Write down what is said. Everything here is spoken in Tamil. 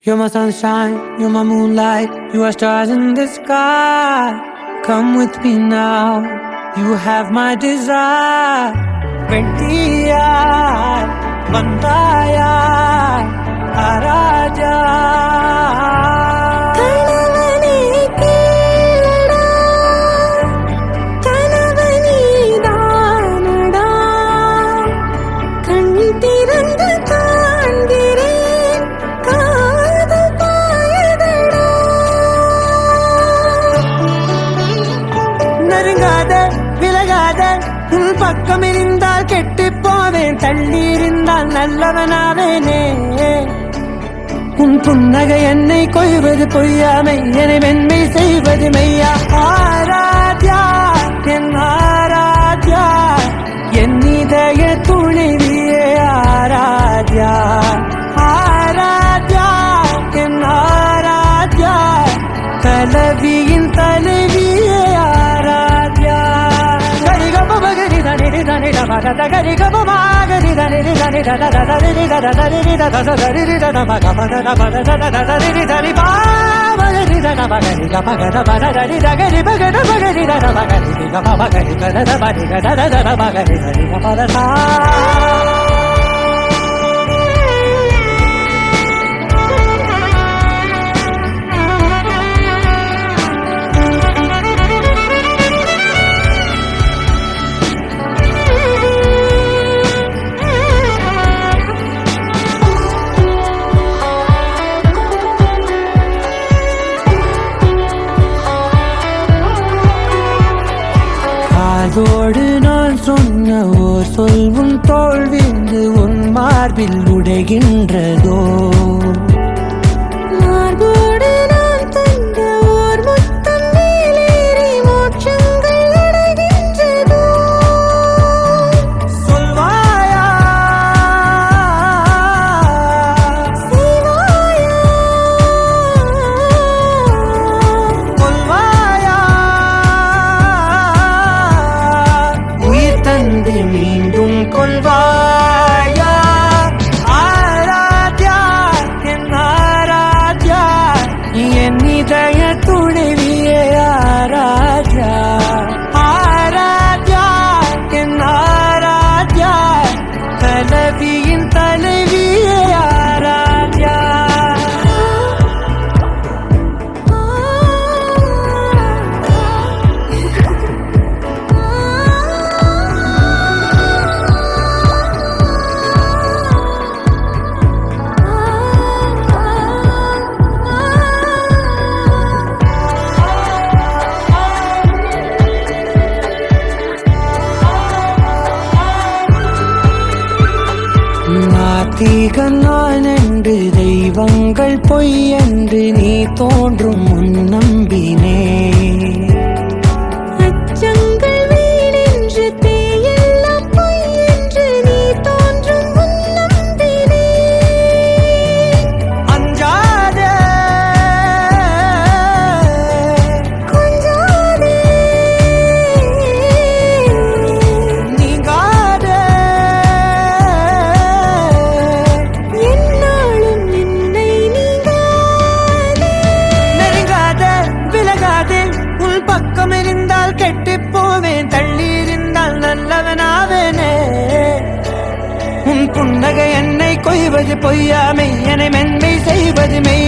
You're my sunshine, you're my moonlight, you are stars in the sky. Come with me now, you have my desire. வெட்டியாய் வந்தாயாய் A Raja கணவனே கேளடா கணவனே தானடா கண் திறந்து காண்கிறேன் காதல் பாயதடா நெருங்காத விலகாத உன் பக்கம் இருந்தால் கெட்டு போவேன் தள்ளி இருந்தால் நல்லவனாவேனே உன் புன்னகை என்னை கொய்வது பொய்யாமை என்னை மென்மை செய்வது மெய்யா ஆராத்யா என் ஆராத்யா என் இதய துணிவியே ஆராத்யா ஆராத்யா என் ஆராத்யா கலவியின் தலைவியே ஆராத்யா கரிகம பகரி தனிரி தனிர மகத கரிகம மாகரி தனிரி தனிர தத தரிரி தத தரிரி தத தரிரி தத மக மகத மத தத தரிரி தரி பாமகரி தத மகரி க மகத மத தரி தகரி மகத மகரி தத மகரி க மகரி கத மரி கத தத மகரி தரி க மத சா காதோடு நான் சொன்ன ஓர் சொல் உன் தோல் விந்து உன் மார்பில் உடைகின்றதோ மார்போடு நான் தந்த ஓர் முத்தம் மேலேறி மோட்சங்கள் அடைகின்றதோ சொல்வாயா செய்வாயா கொல்வாயா உயிர் தந்து மீண்டும் கொள்வாயா ஆராத்யா என் ஆராத்யா என் இதய துணிவியே ஆராத்யா ஆராத்யா என் ஆராத்யா கலவியின் தலைவியே ஆராத்யா நாத்திகன் நான் என்று தெய்வங்கள் பொய் என்று நீ தோன்றும் முன் நம்பினே அச்சங்கள் வீணென்று தேயெல்லாம் பொய் என்று நீ தோன்றும் முன் நம்பினேன் அஞ்சாதே கொஞ்சாதே நீங்காதே என்னாலும் என்னை நீங்காதே நெருங்காத விலகாதே உன் பக்கம் இருந்தால் கெட்டு போவேன் தள்ளி இருந்தால் நல்லவனாவேனே உன் புன்னகை என்னை கொய்வது பொய்யாமை என்னை மென்மை செய்வது மெய்